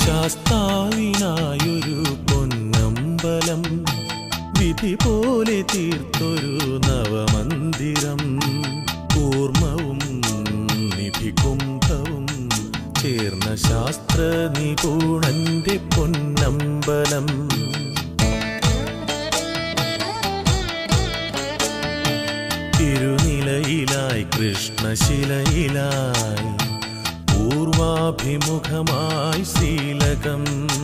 ശാസ്താവിനായൊരു പൊന്നമ്പലം വിധി പോലെ തീർത്തൊരു നവമന്ദിരം കൂർമ്മവും നിധികുംഭവും ചേർന്ന ശാസ്ത്ര നിപുണന്റെ പൊന്നമ്പലം തിരുനിലയിലായി കൃഷ്ണശിലയിലായി പൂർവാഭിമുഖമായി ശീലകം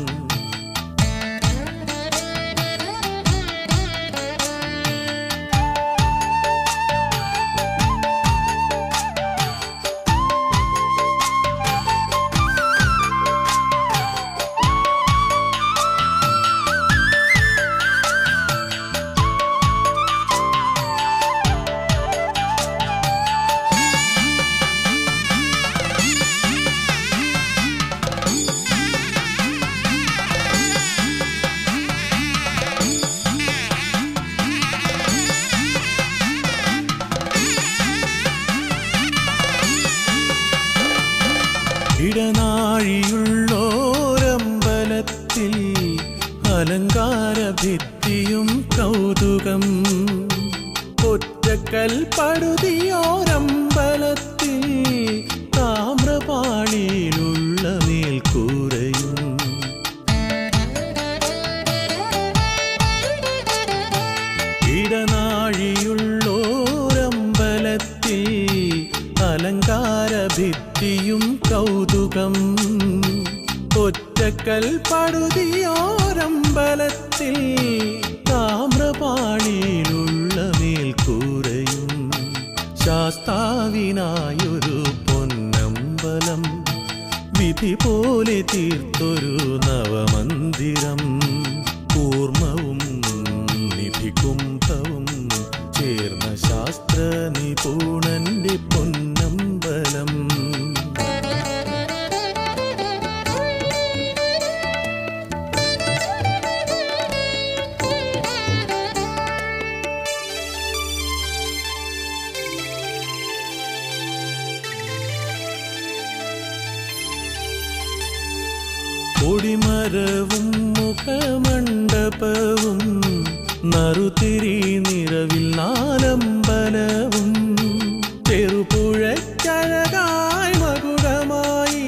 ഇടനാഴിയുള്ളോരമ്പലത്തിൽ അലങ്കാര ഭിത്തിയും കൗതുകം ഒറ്റക്കൽ പടുതിയോരമ്പലത്തിൽ താമ്രപാണിയിലുള്ള മേൽക്കൂരയും ഇടനാഴിയുള്ളോരമ്പലത്തിൽ അലങ്കാര ഭിത്തിയും കൗതുകം ഒറ്റക്കൽ പടുതിയോരമ്പലത്തിൽ താമ്രപാണിയിലുള്ള മേൽക്കൂരയും ശാസ്താവിനായൊരു പൊന്നമ്പലം വിധി പോലെ തീർത്തൊരു നവമന്ദിരം കൂർമ്മവും നിധികുംഭവും ചേർന്ന ശാസ്ത്ര നിപുണന്റെ പൊന്നമ്പലം കൊടിമരവും മുഖമണ്ഡപവും നറുതിരി നിറവിൽ നാലമ്പലവും ചെറുപുഴക്കഴകായി മകുടമായി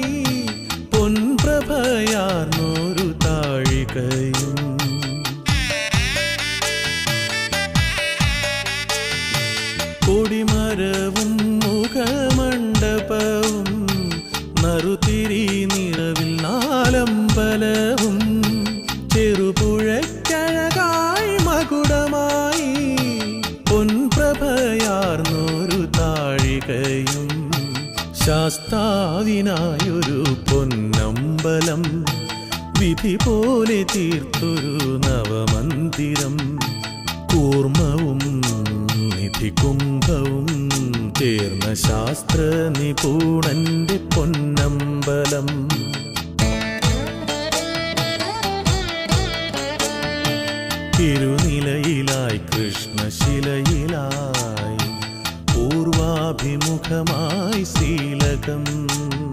പൊൻപ്രഭയാർന്നൊരു താഴികയും കൊടിമരവും മുഖമണ്ഡപവും നറുതിരി നിറവിൽ നാലമ്പലവും ചെറുപുഴക്കഴകായി മകുടമായി പൊൻപ്രഭയാർന്നൊരു താഴികയും ശാസ്താവിനായൊരു പൊന്നമ്പലം വിധി പോലെ തീർത്തൊരു നവമന്ദിരം കൂർമ്മവും നിധികുംഭവും ചേർന്ന ശാസ്ത്ര നിപുണന്റെ പൊന്നമ്പലം തിരുനിലയിലായി കൃഷ്ണശിലയിലായി പൂർവാഭിമുഖമായി ശീലകം